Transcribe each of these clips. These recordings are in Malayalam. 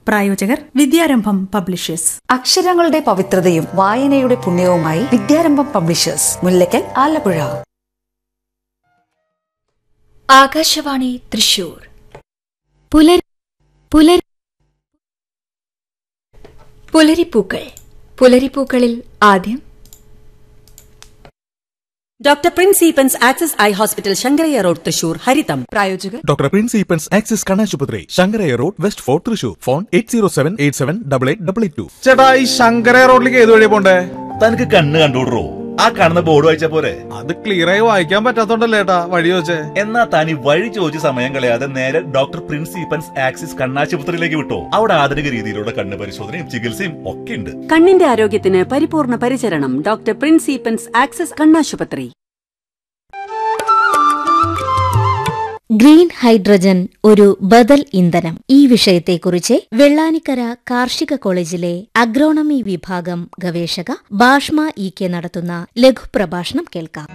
പ്രായോജകർ വിദ്യാരംഭം പബ്ലിഷേഴ്സ് അക്ഷരങ്ങളുടെ പവിത്രതയും വായനയുടെ പുണ്യവുമായി വിദ്യാരംഭം പബ്ലിഷേഴ്സ് മുല്ലക്കൽ ആലപ്പുഴ ആകാശവാണി തൃശൂർ പുലർ പുലർ പുലരിപ്പൂക്കൾ പുലരിപ്പൂക്കളിൽ ആദ്യം doctor prince Eappen's access eye hospital Sankarayya road Thrissur ഹരിതം പ്രായോജകർ ഡോക്ടർ പ്രിൻസ് ഈപ്പൻസ് ആക്സിസ് കണ്ണാശുപത്രി Sankarayya road west fort Thrissur phone eight zero seven eight seven double eight double eight two ചേട്ടാ ഈ ശങ്കര റോഡിലേക്ക് ഏത് വഴി പോണ്ടേ തനിക്ക് കണ്ണ് കണ്ടുവിടറോ ആ കാണുന്ന ബോർഡ് വായിച്ച പോരെ അത് ക്ലിയർ ആയി വായിക്കാൻ പറ്റാത്തോണ്ടല്ലേ ഏട്ടാ വഴി വെച്ചേ എന്നാ താൻ ഈ വഴി ചോദിച്ച് സമയം കളയാതെ നേരെ ഡോക്ടർ പ്രിൻസ് ഈപ്പൻസ് ആക്സിസ് കണ്ണാശുപത്രിയിലേക്ക് വിട്ടോ അവിടെ ആധുനിക രീതിയിലുള്ള കണ്ണ് പരിശോധനയും ചികിത്സയും ഒക്കെ ഉണ്ട് കണ്ണിന്റെ ആരോഗ്യത്തിന് പരിപൂർണ പരിചരണം ഡോക്ടർ പ്രിൻസ് ഈപ്പൻസ് ആക്സസ് കണ്ണാശുപത്രി ഗ്രീൻ ഹൈഡ്രജൻ ഒരു ബദൽ ഇന്ധനം ഈ വിഷയത്തെക്കുറിച്ച് വെള്ളാനിക്കര കാർഷിക കോളേജിലെ അഗ്രോണമി വിഭാഗം ഗവേഷക ബാഷ്മ ഇ കെ നടത്തുന്ന ലഘുപ്രഭാഷണം കേൾക്കാം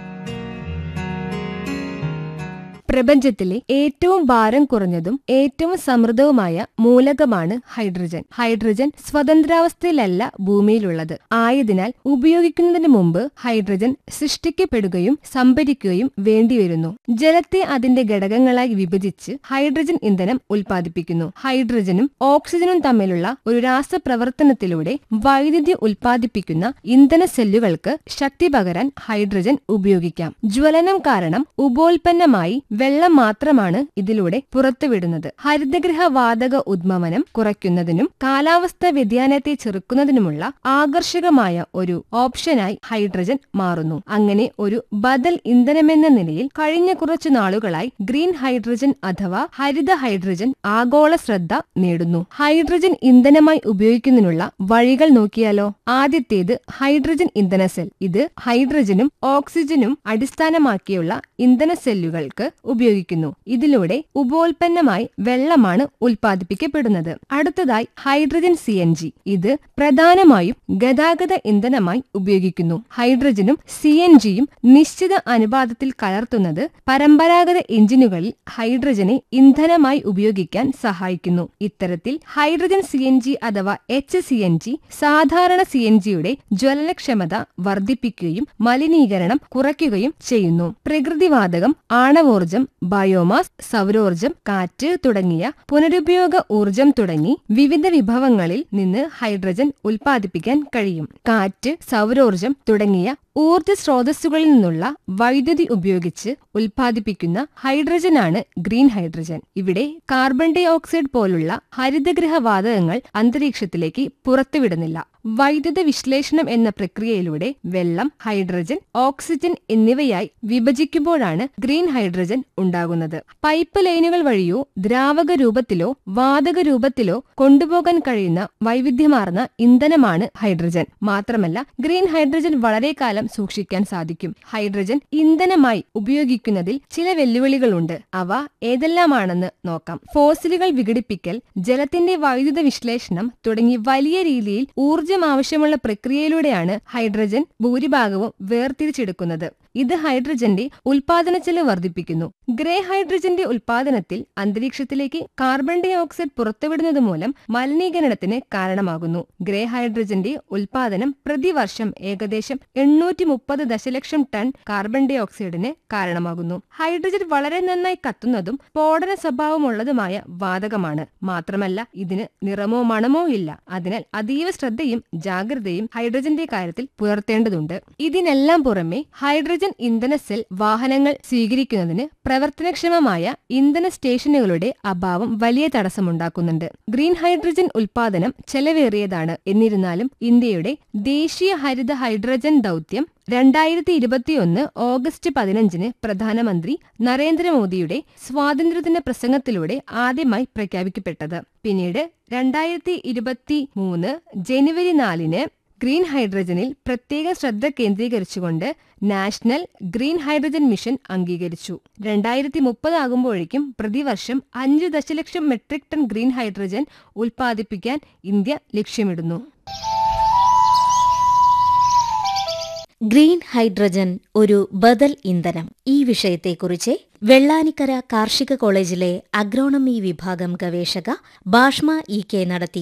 പ്രപഞ്ചത്തിലെ ഏറ്റവും ഭാരം കുറഞ്ഞതും ഏറ്റവും സമൃദ്ധവുമായ മൂലകമാണ് ഹൈഡ്രജൻ ഹൈഡ്രജൻ സ്വതന്ത്രാവസ്ഥയിലല്ല ഭൂമിയിലുള്ളത് ആയതിനാൽ ഉപയോഗിക്കുന്നതിന് മുമ്പ് ഹൈഡ്രജൻ സൃഷ്ടിക്കപ്പെടുകയും സംഭരിക്കുകയും വേണ്ടിവരുന്നു ജലത്തെ അതിന്റെ ഘടകങ്ങളായി വിഭജിച്ച് ഹൈഡ്രജൻ ഇന്ധനം ഉൽപ്പാദിപ്പിക്കുന്നു ഹൈഡ്രജനും ഓക്സിജനും തമ്മിലുള്ള ഒരു രാസപ്രവർത്തനത്തിലൂടെ വൈദ്യുതി ഉൽപ്പാദിപ്പിക്കുന്ന ഇന്ധന സെല്ലുകൾക്ക് ശക്തി പകരാൻ ഹൈഡ്രജൻ ഉപയോഗിക്കാം ജ്വലനം കാരണം ഉപോൽപ്പന്നമായി വെള്ളം മാത്രമാണ് ഇതിലൂടെ പുറത്തുവിടുന്നത് ഹരിതഗൃഹ വാതക ഉദ്വമനം കുറയ്ക്കുന്നതിനും കാലാവസ്ഥാ വ്യതിയാനത്തെ ചെറുക്കുന്നതിനുമുള്ള ആകർഷകമായ ഒരു ഓപ്ഷനായി ഹൈഡ്രജൻ മാറുന്നു അങ്ങനെ ഒരു ബദൽ ഇന്ധനമെന്ന നിലയിൽ കഴിഞ്ഞ കുറച്ചു നാളുകളായി ഗ്രീൻ ഹൈഡ്രജൻ അഥവാ ഹരിത ഹൈഡ്രജൻ ആഗോള ശ്രദ്ധ നേടുന്നു ഹൈഡ്രജൻ ഇന്ധനമായി ഉപയോഗിക്കുന്നതിനുള്ള വഴികൾ നോക്കിയാലോ ആദ്യത്തേത് ഹൈഡ്രജൻ ഇന്ധന സെൽ ഇത് ഹൈഡ്രജനും ഓക്സിജനും അടിസ്ഥാനമാക്കിയുള്ള ഇന്ധന സെല്ലുകൾക്ക് ഉപയോഗിക്കുന്നു ഇതിലൂടെ ഉപോൽപ്പന്നമായി വെള്ളമാണ് ഉൽപ്പാദിപ്പിക്കപ്പെടുന്നത് അടുത്തതായി ഹൈഡ്രജൻ സി എൻ ജി ഇത് പ്രധാനമായും ഗതാഗത ഇന്ധനമായി ഉപയോഗിക്കുന്നു ഹൈഡ്രജനും സി എൻ ജിയും നിശ്ചിത അനുപാതത്തിൽ കലർത്തുന്നത് പരമ്പരാഗത എഞ്ചിനുകളിൽ ഹൈഡ്രജനെ ഇന്ധനമായി ഉപയോഗിക്കാൻ സഹായിക്കുന്നു ഇത്തരത്തിൽ ഹൈഡ്രജൻ സി എൻ ജി അഥവാ എച്ച് സി എൻ ജി സാധാരണ സി എൻ ജിയുടെ ജ്വലനക്ഷമത വർദ്ധിപ്പിക്കുകയും മലിനീകരണം കുറയ്ക്കുകയും ചെയ്യുന്നു പ്രകൃതിവാതകം ആണവോർജം ബയോമാസ് സൗരോർജം കാറ്റ് തുടങ്ങിയ പുനരുപയോഗ ഊർജം തുടങ്ങി വിവിധ വിഭവങ്ങളിൽ നിന്ന് ഹൈഡ്രജൻ ഉൽപ്പാദിപ്പിക്കാൻ കഴിയും കാറ്റ് സൗരോർജം തുടങ്ങിയ ഊർജ സ്രോതസ്സുകളിൽ നിന്നുള്ള വൈദ്യുതി ഉപയോഗിച്ച് ഉൽപ്പാദിപ്പിക്കുന്ന ഹൈഡ്രജനാണ് ഗ്രീൻ ഹൈഡ്രജൻ ഇവിടെ കാർബൺ ഡൈ ഓക്സൈഡ് പോലുള്ള ഹരിതഗൃഹ വാതകങ്ങൾ അന്തരീക്ഷത്തിലേക്ക് പുറത്തുവിടുന്നില്ല വൈദ്യുത വിശ്ലേഷണം എന്ന പ്രക്രിയയിലൂടെ വെള്ളം ഹൈഡ്രജൻ ഓക്സിജൻ എന്നിവയായി വിഭജിക്കുമ്പോഴാണ് ഗ്രീൻ ഹൈഡ്രജൻ ഉണ്ടാകുന്നത് പൈപ്പ് ലൈനുകൾ വഴിയോ ദ്രാവക രൂപത്തിലോ വാതക രൂപത്തിലോ കൊണ്ടുപോകാൻ കഴിയുന്ന വൈവിധ്യമാർന്ന ഇന്ധനമാണ് ഹൈഡ്രജൻ മാത്രമല്ല ഗ്രീൻ ഹൈഡ്രജൻ വളരെ കാലം സൂക്ഷിക്കാൻ സാധിക്കും ഹൈഡ്രജൻ ഇന്ധനമായി ഉപയോഗിക്കുന്നതിൽ ചില വെല്ലുവിളികളുണ്ട് അവ ഏതെല്ലാമാണെന്ന് നോക്കാം ഫോസിലുകൾ വിഘടിപ്പിക്കൽ ജലത്തിന്റെ വൈദ്യുത വിശ്ലേഷണം തുടങ്ങി വലിയ രീതിയിൽ ഊർജം ആവശ്യമുള്ള പ്രക്രിയയിലൂടെയാണ് ഹൈഡ്രജൻ ഭൂരിഭാഗവും വേർതിരിച്ചെടുക്കുന്നത് ഇത് ഹൈഡ്രജന്റെ ഉൽപാദന ചെലവ് വർദ്ധിപ്പിക്കുന്നു ഗ്രേ ഹൈഡ്രജന്റെ ഉൽപാദനത്തിൽ അന്തരീക്ഷത്തിലേക്ക് കാർബൺ ഡൈ ഓക്സൈഡ് പുറത്തുവിടുന്നത് മൂലം മലിനീകരണത്തിന് കാരണമാകുന്നു ഗ്രേ ഹൈഡ്രജന്റെ ഉൽപാദനം പ്രതിവർഷം ഏകദേശം എണ്ണൂറ്റി മുപ്പത് ദശലക്ഷം ടൺ കാർബൺ ഡൈ ഓക്സൈഡിന് കാരണമാകുന്നു ഹൈഡ്രജൻ വളരെ നന്നായി കത്തുന്നതും സ്ഫോടന സ്വഭാവമുള്ളതുമായ വാതകമാണ് മാത്രമല്ല ഇതിന് നിറമോ മണമോ ഇല്ല അതിനാൽ അതീവ ശ്രദ്ധയും ജാഗ്രതയും ഹൈഡ്രജന്റെ കാര്യത്തിൽ പുലർത്തേണ്ടതുണ്ട് ഇതിനെല്ലാം പുറമെ ഹൈഡ്രജൻ ഇന്ധന സെൽ വാഹനങ്ങൾ സ്വീകരിക്കുന്നതിന് പ്രവർത്തനക്ഷമമായ ഇന്ധന സ്റ്റേഷനുകളുടെ അഭാവം വലിയ തടസ്സമുണ്ടാക്കുന്നുണ്ട് ഗ്രീൻ ഹൈഡ്രജൻ ഉൽപാദനം ചെലവേറിയതാണ് എന്നിരുന്നാലും ഇന്ത്യയുടെ ദേശീയ ഹരിത ഹൈഡ്രജൻ ദൗത്യം രണ്ടായിരത്തി ഇരുപത്തിയൊന്ന് ഓഗസ്റ്റ് പതിനഞ്ചിന് പ്രധാനമന്ത്രി നരേന്ദ്രമോദിയുടെ സ്വാതന്ത്ര്യദിന പ്രസംഗത്തിലൂടെ ആദ്യമായി പ്രഖ്യാപിക്കപ്പെട്ടത് പിന്നീട് രണ്ടായിരത്തി ഇരുപത്തി മൂന്ന് ജനുവരി നാലിന് ഗ്രീൻ ഹൈഡ്രജനിൽ പ്രത്യേക ശ്രദ്ധ കേന്ദ്രീകരിച്ചുകൊണ്ട് നാഷണൽ ഗ്രീൻ ഹൈഡ്രജൻ മിഷൻ അംഗീകരിച്ചു രണ്ടായിരത്തി മുപ്പതാകുമ്പോഴേക്കും പ്രതിവർഷം അഞ്ച് ദശലക്ഷം മെട്രിക് ടൺ ഗ്രീൻ ഹൈഡ്രജൻ ഉൽപ്പാദിപ്പിക്കാൻ ഇന്ത്യ ലക്ഷ്യമിടുന്നു ഗ്രീൻ ഹൈഡ്രജൻ ഒരു ബദൽ ഇന്ധനം ഈ വിഷയത്തെക്കുറിച്ച് വെള്ളാനിക്കര കാർഷിക കോളേജിലെ അഗ്രോണമി വിഭാഗം ഗവേഷക ബാഷ്മ ഇ കെ നടത്തിയ